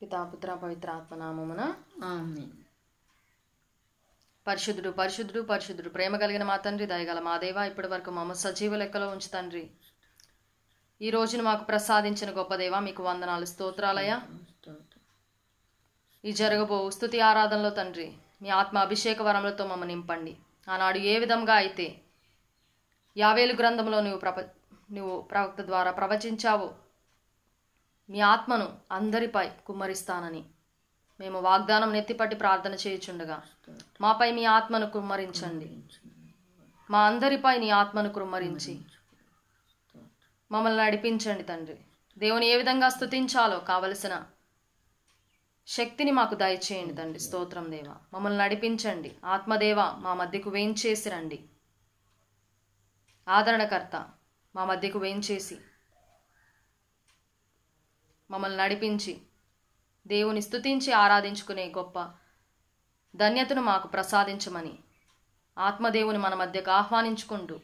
పితాపుత్ర పవిత్ర ఆత్మనామమున ఆమేన్ పరిశుద్ధుడు పరిశుద్ధుడు పరిశుద్ధుడు ప్రేమ కలిగిన మా తండ్రి దయగల మా దేవ ఇప్పటి వరకు మమ్మ సజీవ లెక్కలో ఉంచు తండ్రి ఈ రోజును మాకు ప్రసాదించిన గొప్ప దేవ మీకు వందనాలు స్తోత్రాలయ స్తోత్రం ఈ జరగబో స్తుతి ఆరాధనలో తండ్రి మీ ఆత్మ అభిషేక వరములతో మమ్మ నింపండి ఆనాడు ఏ విధంగా అయితే యావేలు గ్రంథంలో నువ్వు ప్రప నువ్వు ప్రవక్త ద్వారా ప్రవచించావో మీ ఆత్మను అందరిపై కుమ్మరిస్తానని మేము వాగ్దానం నెత్తిపట్టి ప్రార్థన చేయుచుండగా మాపై మీ ఆత్మను కుమ్మరించండి మా అందరిపై నీ ఆత్మను కుమ్మరించి మమ్మల్ని నడిపించండి తండ్రి దేవుని ఏ విధంగా స్తుతించాలో కావలసిన శక్తిని మాకు దయచేయండి తండ్రి స్తోత్రం దేవ మమ్మల్ని నడిపించండి ఆత్మదేవ మా మధ్యకు వేంచేసి రండి ఆదరణకర్త మా మధ్యకు వేంచేసి మమ్మల్ని నడిపించి దేవుని స్తుతించి ఆరాధించుకునే గొప్ప ధన్యతను మాకు ప్రసాదించమని ఆత్మదేవుని మన మధ్యకు ఆహ్వానించుకుంటూ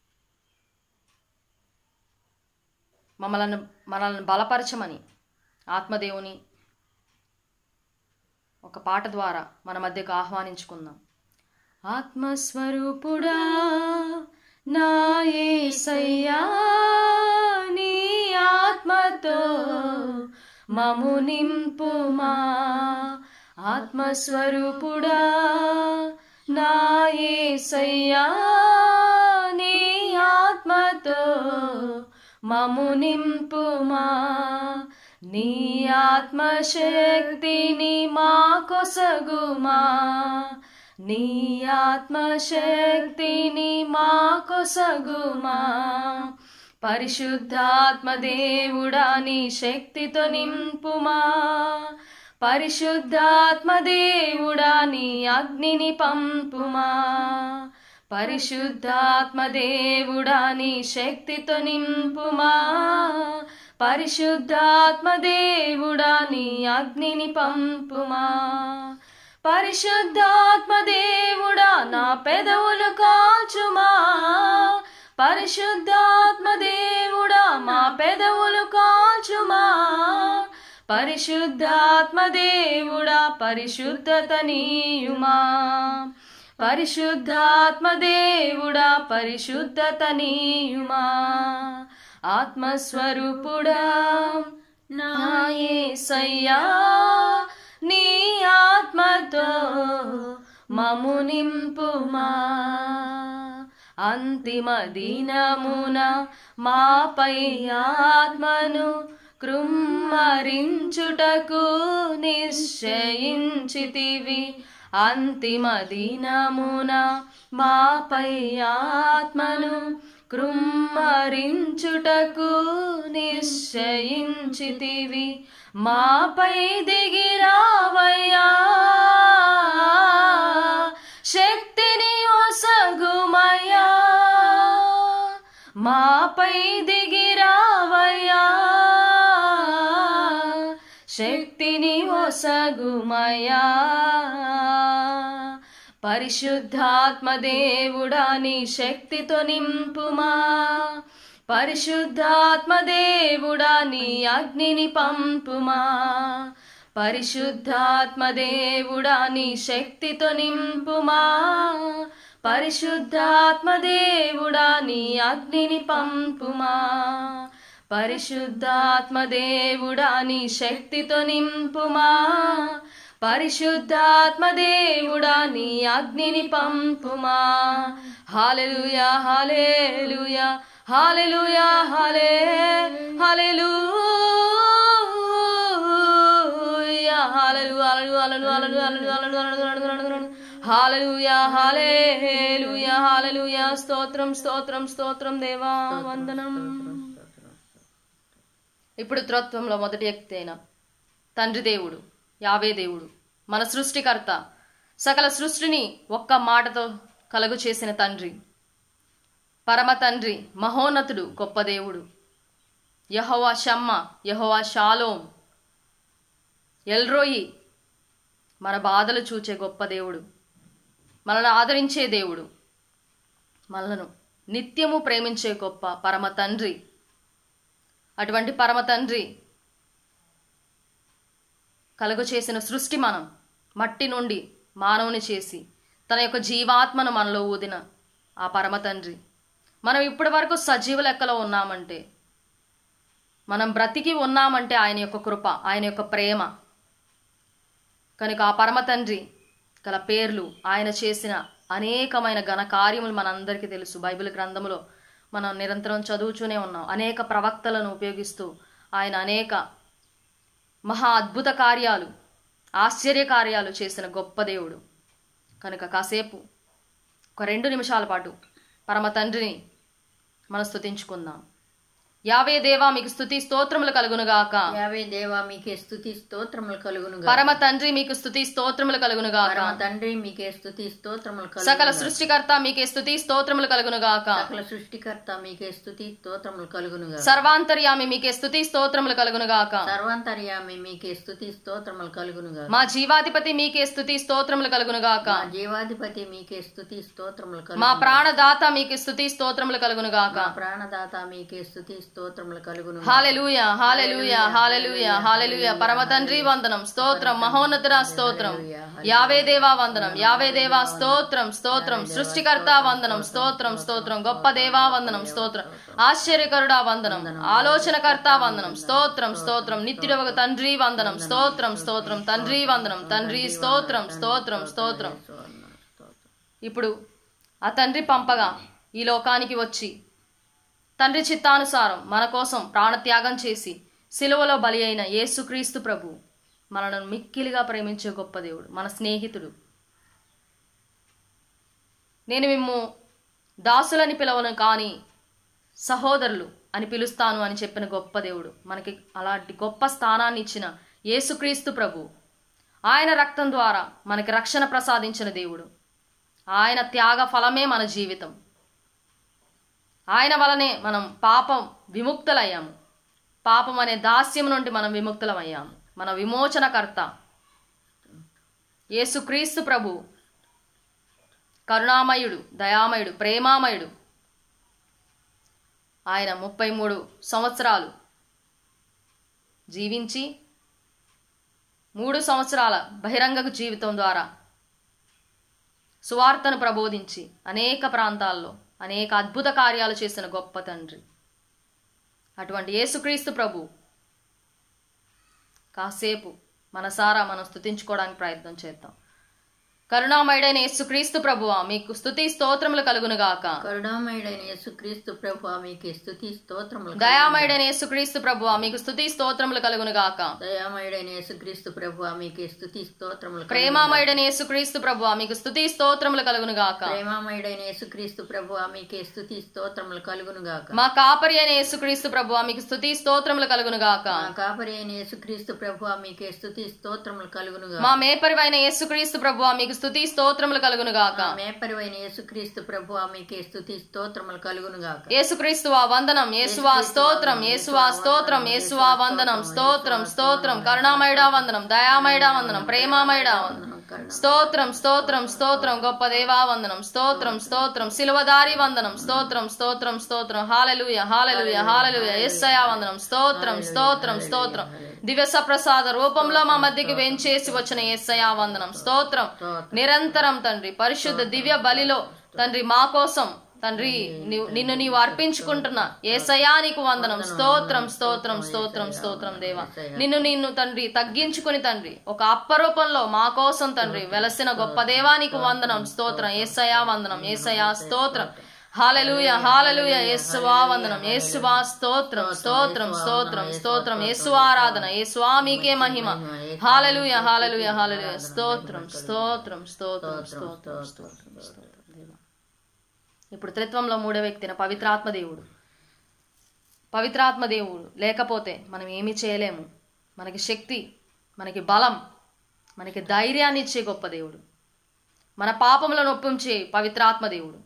మమ్మలను మనల్ని బలపరచమని ఆత్మదేవుని ఒక పాట ద్వారా మన మధ్యకు ఆహ్వానించుకుందాం ఆత్మస్వరూపుడా నా యేసయ్యా నీ ఆత్మతో మము నింపుమా ఆత్మస్వరూపుడా నా యేసయ్యా నీ ఆత్మతో మము నింపుమా నీ ఆత్మశక్తిని మా కొసగుమా నీ ఆత్మశక్తిని మా కొసగుమా పరిశుద్ధాత్మ దేవుడా నీ శక్తితో నింపుమా పరిశుద్ధాత్మ దేవుడా నీ అగ్నిని పంపుమా పరిశుద్ధాత్మ దేవుడా నీ శక్తితో నింపుమా పరిశుద్ధాత్మ దేవుడా నీ అగ్నిని పంపుమా పరిశుద్ధాత్మ దేవుడా నా పెదవులు కాల్చుమా పరిశుద్ధాత్మ దేవుడా మా పెదవులు కాల్చుమా పరిశుద్ధాత్మ దేవుడా పరిశుద్ధత నీయుమా పరిశుద్ధాత్మ దేవుడా పరిశుద్ధత నీయుమా ఆత్మస్వరూపుడా నా యేసయ్యా నీ ఆత్మతో మము నింపుమా అంతిమ దినమున మాపై ఆత్మను కృమ్మరించుటకు నిశ్చయించితివి అంతిమ దినమున మాపై ఆత్మను కృమ్మరించుటకు నిశ్చయించితివి మాపై దిగిరావయ్యా శక్తిని ఒసగుమయ్యా మాపై దిగిరావయ్యా శక్తిని ఒసగుమయ్యా పరిశుద్ధాత్మ దేవుడా నీ శక్తితో నింపుమా పరిశుద్ధాత్మ దేవుడా నీ అగ్నిని పంపుమా పరిశుద్ధాత్మ దేవుడా నీ శక్తితో నింపుమా పరిశుద్ధాత్మ దేవుడా నీ అగ్నిని పంపుమా పరిశుద్ధాత్మ దేవుడా నీ శక్తితో నింపుమా పరిశుద్ధాత్మ దేవుడా నీ అగ్నిని పంపుమా హాలెలుయా హాలేలుయా హాలెలుయా హాలే హాలెలూయా హాలెలు హాలెలు హాలెలు హాలెలు హాలెలు హాలెలు హాలెలు హాలెలు హాలెలు హాలెలుయా హాలేలుయా హాలెలుయా స్తోత్రం స్తోత్రం స్తోత్రం దేవా వందనం ఇప్పుడు త్రోత్వంలో మొదటి వ్యక్తి అయిన తండ్రి దేవుడు యావే దేవుడు మన సృష్టికర్త సకల సృష్టిని ఒక్క మాటతో కలుగు చేసిన తండ్రి పరమ తండ్రి మహోన్నతుడు గొప్ప దేవుడు యహోవా షమ్మ యహోవా షాలోం ఎల్రోయి మన బాధలు చూచే గొప్ప దేవుడు మనల్ని ఆదరించే దేవుడు మనలను నిత్యము ప్రేమించే గొప్ప పరమ తండ్రి అటువంటి పరమ తండ్రి కలుగు చేసిన సృష్టి మనం మట్టి నుండి మానవుని చేసి తన యొక్క జీవాత్మను మనలో ఊదిన ఆ పరమ తండ్రి మనం ఇప్పటి వరకు సజీవ లెక్కలో ఉన్నామంటే మనం బ్రతికి ఉన్నామంటే ఆయన యొక్క కృప ఆయన యొక్క ప్రేమ కనుక ఆ పరమ తండ్రి గల పేర్లు ఆయన చేసిన అనేకమైన ఘన కార్యములు మనందరికీ తెలుసు బైబిల్ గ్రంథములో మనం నిరంతరం చదువుతూనే ఉన్నాం అనేక ప్రవక్తలను ఉపయోగిస్తూ ఆయన అనేక మహా అద్భుత కార్యాలు ఆశ్చర్య కార్యాలు చేసిన గొప్ప దేవుడు కనుక కాసేపు ఒక రెండు నిమిషాల పాటు పరమ తండ్రిని మనం స్తుతించుకుందాం యావే దేవా మీకు స్తుతి స్తోత్రములు కలుగునుగాక యావే దేవా మీకే స్తుతి స్తోత్రములు కలుగును పరమ తండ్రి మీకు స్తుతి స్తోత్రములు కలుగునుగాక పరమ తండ్రి మీకే స్తుతి స్తోత్రములు కలుగును సకల సృష్టికర్త మీకే స్తుతి స్తోత్రములు కలుగునుగాక సకల సృష్టికర్త మీకే స్తుతి స్తోత్రములు కలుగును సర్వాంతర్యామి మీకే స్తుతి స్తోత్రములు కలుగునుగాక సర్వాంతర్యామి మీకే స్తుతి స్తోత్రములు కలుగునుగా మా జీవాధిపతి మీకే స్తుతి స్తోత్రములు కలుగునుగాక మా జీవాధిపతి మీకే స్తుతి స్తోత్రములు మా కలుగును ప్రాణదాత మీకు స్తుతి స్తోత్రములు కలుగునుగాక మా ప్రాణదాత మీకే స్తుతి స్తోత్రములు కలుగును హాలెలూయ హాలెలూయ హాలెలూయ హాలెలూయ పరమ తండ్రి వందనం స్తోత్రం మహోన్నతుడ స్తోత్రం యావే దేవా వందనం యావే దేవా స్తోత్రం స్తోత్రం సృష్టికర్త వందనం స్తోత్రం స్తోత్రం గొప్ప దేవా వందనం స్తోత్రం ఆశ్చర్యకరుడా వందనం ఆలోచనకర్త వందనం స్తోత్రం స్తోత్రం నిత్యుడవగ తండ్రి వందనం స్తోత్రం స్తోత్రం తండ్రి వందనం తండ్రి స్తోత్రం స్తోత్రం స్తోత్రం ఇప్పుడు ఆ తండ్రి పంపగా ఈ లోకానికి వచ్చి తండ్రి చిత్తానుసారం మన కోసం ప్రాణత్యాగం చేసి సిలువలో బలి అయిన యేసుక్రీస్తు ప్రభు మనను మిక్కిలిగా ప్రేమించే గొప్ప దేవుడు మన స్నేహితుడు నేను మిమ్ము దాసులని పిలవను కానీ సహోదరులు అని పిలుస్తాను అని చెప్పిన గొప్ప దేవుడు మనకి అలాంటి గొప్ప స్థానాన్ని ఇచ్చిన యేసుక్రీస్తు ప్రభు ఆయన రక్తం ద్వారా మనకి రక్షణ ప్రసాదించిన దేవుడు ఆయన త్యాగ ఫలమే మన జీవితం ఆయన వలనే మనం పాపం విముక్తులయ్యాము పాపం అనే దాస్యం నుండి మనం విముక్తులమయ్యాము మన విమోచనకర్త యేసుక్రీస్తు ప్రభు కరుణామయుడు దయామయుడు ప్రేమామయుడు ఆయన ముప్పై మూడు సంవత్సరాలు జీవించి మూడు సంవత్సరాల బహిరంగ జీవితం ద్వారా సువార్తను ప్రబోధించి అనేక ప్రాంతాల్లో అనేక అద్భుత కార్యాలు చేసిన గొప్ప తండ్రి అటువంటి యేసుక్రీస్తు ప్రభు కాసేపు మనసారా మనం స్తుతించుకోవడానికి ప్రయత్నం చేద్దాం కరుణామయుడైన యేసుక్రీస్తు ప్రభువా మీకు స్తుతి స్తోత్రములు కలుగునుగాక కరుణామయుడైన యేసుక్రీస్తు ప్రభు మీకే స్తుతి స్తోత్రములు దయామయుడైన యేసుక్రీస్తు ప్రభువా మీకు స్తుతి స్తోత్రములు కలుగునుగాక దయామయుడైన యేసుక్రీస్తు ప్రభు మీకే స్తుతి స్తోత్రములు ప్రేమామయుడైన యేసుక్రీస్తు ప్రభువా మీకు స్తుతి స్తోత్రములు కలుగునుగాక ప్రేమామయుడైన యేసుక్రీస్తు ప్రభు మీకే స్తుతి స్తోత్రములు కలుగునుగాక మా కాపరి అయిన యేసుక్రీస్తు ప్రభువా మీకు స్తుతి స్తోత్రములు కలుగునుగాక మా కాపరి అయిన యేసుక్రీస్తు ప్రభు మీకే స్తుతి స్తోత్రములు కలుగునుగా మా మేపరివైన యేసుక్రీస్తు ప్రభువా మీకు స్తుతి స్తోత్రములు కలుగునుగాక మా మేపరివైన యేసుక్రీస్తు ప్రభు మీకే స్తుతి స్తోత్రములు కలుగునుగాక యేసుక్రీస్తువా వందనం యేసువా స్తోత్రం యేసువా స్తోత్రం యేసువా వందనం స్తోత్రం స్తోత్రం కరుణామయుడా వందనం దయామయుడా వందనం ప్రేమామయుడా వందనం స్తోత్రం స్తోత్రం స్తోత్రం గొప్ప దేవా వందనం స్తోత్రం స్తోత్రం సిలువదారి వందనం స్తోత్రం స్తోత్రం స్తోత్రం హాలెలూయ హాలెలూయ హాలెలూయ యేసయ్య వందనం స్తోత్రం స్తోత్రం స్తోత్రం దివ్య సప్రసాద రూపంలో మా మధ్యకి వెంచేసి వచ్చిన యేసయ్య వందనం స్తోత్రం నిరంతరం తండ్రి పరిశుద్ధ దివ్య బలిలో తండ్రి మా కోసం తండ్రి నీవు- నిన్ను నీవు అర్పించుకుంటున్న ఏసయా నీకు వందనం స్తోత్రం స్తోత్రం స్తోత్రం స్తోత్రం దేవా నిన్ను నిన్ను తండ్రి తగ్గించుకుని తండ్రి ఒక అప్పరూపంలో మా కోసం తండ్రి వెలసిన గొప్ప దేవా నీకు వందనం స్తోత్రం ఏసయా వందనం ఏసయా స్తోత్రం హాలెలూయ హాలెలూయ యేసువా వందనం యేసువా స్తోత్రం స్తోత్రం స్తోత్రం స్తోత్రం యేసువారాధన యేసువా మీకే మహిమ హాలెలూయ హాలెలూయ హాలెలూయ స్తోత్రం స్తోత్రం స్తోత్రం స్తోత్రం స్తోత్రం స్తోత్రం దేవా ఇప్పుడు త్రిత్వంలో మూడో వ్యక్తిన పవిత్రాత్మ దేవుడు పవిత్రాత్మ దేవుడు లేకపోతే మనం ఏమీ చేయలేము మనకి శక్తి మనకి బలం మనకి ధైర్యాన్ని ఇచ్చే గొప్ప దేవుడు మన పాపములను ఒప్పించే పవిత్రాత్మ దేవుడు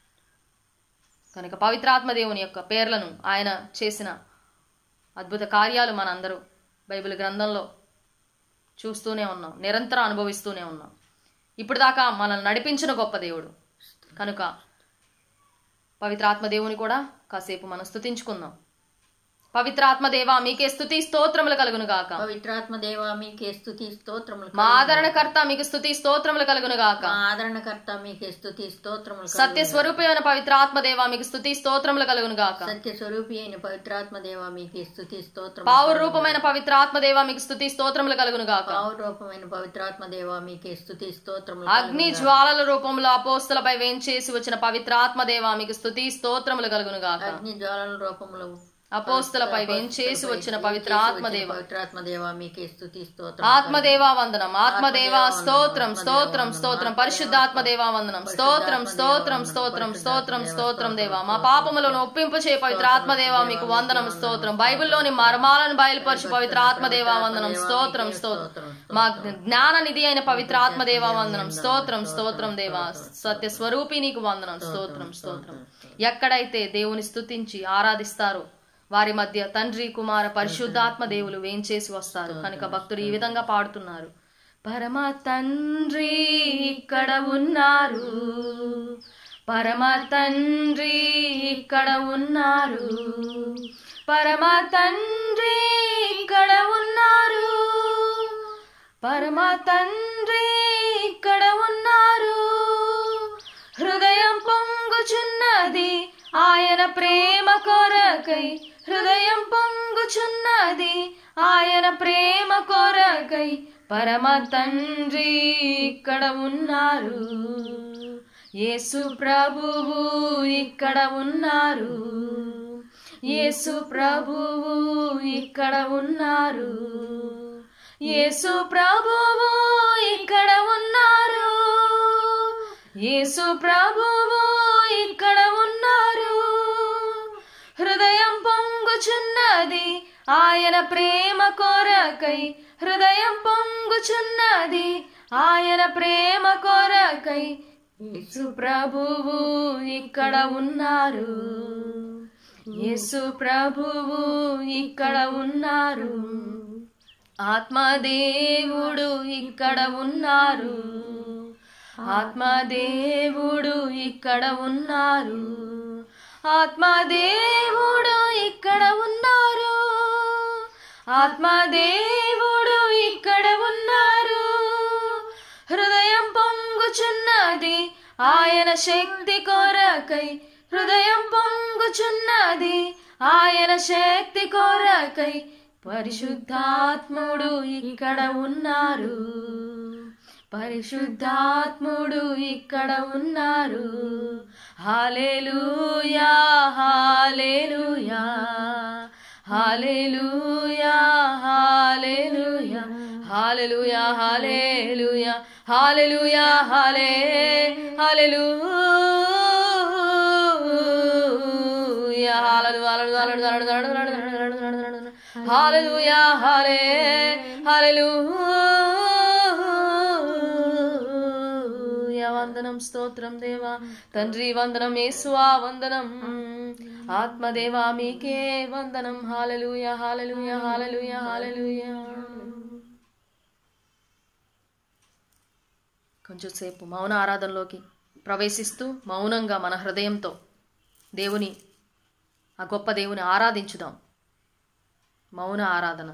కనుక పవిత్రాత్మ దేవుని యొక్క పేర్లను ఆయన చేసిన అద్భుత కార్యాలు మనందరూ బైబిల్ గ్రంథంలో చూస్తూనే ఉన్నాం నిరంతరం అనుభవిస్తూనే ఉన్నాం ఇప్పుడు దాకా మనల్ని నడిపించిన గొప్ప దేవుడు కనుక పవిత్రాత్మ దేవుని కూడా కాసేపు మనం స్తుతించుకుందాం పవిత్రాత్మ దేవా మీకే స్థుతి స్తోత్రములు కలుగును గాక పవిత్రాత్మ దేవ మీకే స్థుతి స్తోత్రములు మా ఆదరణకర్త మీకు స్థుతి స్తోత్రములు కలుగును గాక మా ఆదరణకర్త మీకే స్థుతి స్తోత్రములు సత్య స్వరూపమైన పవిత్రాత్మ దేవా మీకు స్థుతి స్తోత్రములు కలుగును గాక సత్య స్వరూపి అయిన పవిత్రాత్మ దేవ మీకే స్థుతి స్తోత్రం పావు రూపమైన పవిత్రాత్మ దేవా మీకు స్థుతి స్తోత్రములు కలుగును గాక పావు రూపమైన పవిత్రాత్మ దేవ మీకే స్థుతి స్తోత్రములు అగ్ని జ్వాలల రూపంలో అపోస్తలపై వేంచేసి వచ్చిన పవిత్రాత్మ దేవా మీకు స్థుతి స్తోత్రములు కలుగును గాక అగ్ని జ్వాలల రూపంలో అపోస్తలపై వేంచేసి వచ్చిన పవిత్రాత్మ దేవ పవిత్రాత్మ దేవ మీకే స్థుతి స్తోత్రం ఆత్మదేవా వందనం ఆత్మదేవా స్తోత్రం స్తోత్రం స్తోత్రం పరిశుద్ధాత్మ దేవా వందనం స్తోత్రం స్తోత్రం స్తోత్రం స్తోత్రం స్తోత్రం దేవా మా పాపములను ఒప్పింపు చే పవిత్రాత్మ దేవా మీకు వందనం స్తోత్రం బైబిల్లోని మర్మాలను బయలుపరచు పవిత్రాత్మ దేవా వందనం స్తోత్రం స్తోత్రం మా జ్ఞాన నిధి అయిన పవిత్రాత్మ దేవా వందనం స్తోత్రం స్తోత్రం దేవా సత్య స్వరూపి నీకు వందనం స్తోత్రం స్తోత్రం ఎక్కడైతే దేవుని స్తుతించి ఆరాధిస్తారో వారి మధ్య తండ్రి కుమార పరిశుద్ధాత్మ దేవులు వేంచేసి వస్తారు కనుక భక్తులు ఈ విధంగా పాడుతున్నారు పరమ తండ్రి ఇక్కడ ఉన్నారు పరమ తండ్రి ఇక్కడ ఉన్నారు పరమ తండ్రి ఇక్కడ ఉన్నారు పరమ తండ్రి ఇక్కడ ఉన్నారు హృదయం పొంగుచున్నది ఆయన ప్రేమ కొరకై హృదయం పొంగుచున్నది ఆయన ప్రేమ కొరకై పరమ తండ్రి ఇక్కడ ఉన్నారు యేసు ప్రభువు ఇక్కడ ఉన్నారు యేసు ప్రభువు ఇక్కడ ఉన్నారు యేసు ప్రభువు ఇక్కడ ఉన్నారు యేసు ప్రభువు ఇక్కడ ఉన్నారు హృదయం పొంగుచున్నది ఆయన ప్రేమ కొరకై హృదయం పొంగుచున్నది ఆయన ప్రేమ కొరకై యేసు ప్రభువు ఇక్కడ ఉన్నారు యేసు ప్రభువు ఇక్కడ ఉన్నారు ఆత్మదేవుడు ఇక్కడ ఉన్నారు ఆత్మదేవుడు ఇక్కడ ఉన్నారు ఆత్మదేవుడు ఇక్కడ ఉన్నారు ఆత్మదేవుడు ఇక్కడ ఉన్నారు హృదయం పొంగుచున్నది ఆయన శక్తి కొరకై హృదయం పొంగుచున్నది ఆయన శక్తి కొరకై పరిశుద్ధాత్ముడు ఇక్కడ ఉన్నారు పరిశుద్ధాత్ముడు ఇక్కడ ఉన్నారు hallelujah hallelujah hallelujah hallelujah hallelujah hallelujah hallelujah హాలే హాలేలుయా హాలలు హాలలు హాలలు హాలలు హాలలు హాలలు హాలలు హాలలు హాలలు హాలెలూయా హాలే హాలెలూయా వందనం స్తోత్రం దేవా తండ్రి వందనం యేసువా వందనం ఆత్మదేవా మీకే వందనం హాలెలూయా హాలెలూయా హాలెలూయా హాలెలూయా కొంచెం సేపు మౌన ఆరాధనలోకి ప్రవేశిస్తూ మౌనంగా మన హృదయంతో దేవుని ఆ గొప్ప దేవుని ఆరాధించుదాం మౌన ఆరాధన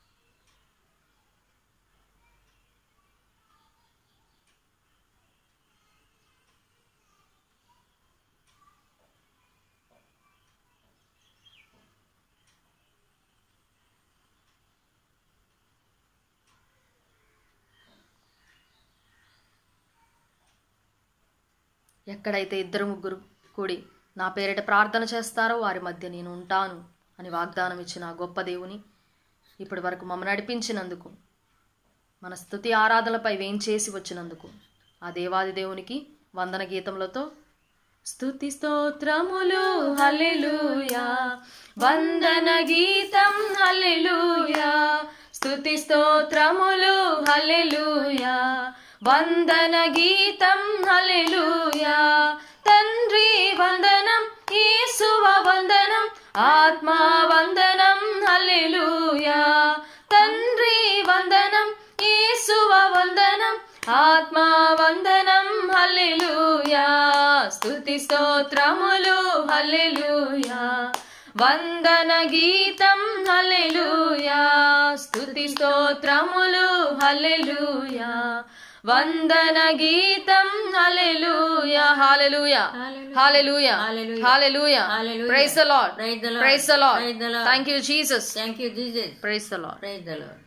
ఎక్కడైతే ఇద్దరు ముగ్గురు కూడి నా పేరిట ప్రార్థన చేస్తారో వారి మధ్య నేను ఉంటాను అని వాగ్దానం ఇచ్చిన ఆ గొప్ప దేవుని ఇప్పటి వరకు మమ్మల్ని నడిపించినందుకు మన స్థుతి ఆరాధనలపై వేంచేసి వచ్చినందుకు ఆ దేవాది దేవునికి వందన గీతములతో స్తుతి స్తోత్రములు హల్లెలూయా వందన గీతం హల్లెలూయా స్తుతి స్తోత్రములు హల్లెలూయా వందన గీతం హల్లెలూయా తండ్రి వందనం యేసువ వందనం ఆత్మా వందనం హల్లెలూయా తండ్రి వందనం యేసువ వందనం ఆత్మా వందనం హల్లెలూయా స్తుతి స్తోత్రములు హల్లెలూయా వందన గీతం హల్లెలూయా స్తుతి స్తోత్రములు హల్లెలూయా వందన గీతం హల్లెలూయా హల్లెలూయా హల్లెలూయా Hallelujah. Hallelujah Hallelujah. Praise the lord Praise the Lord. Praise the lord Praise the Lord. Thank you Jesus Thank you, Jesus. Praise the lord Praise the Lord.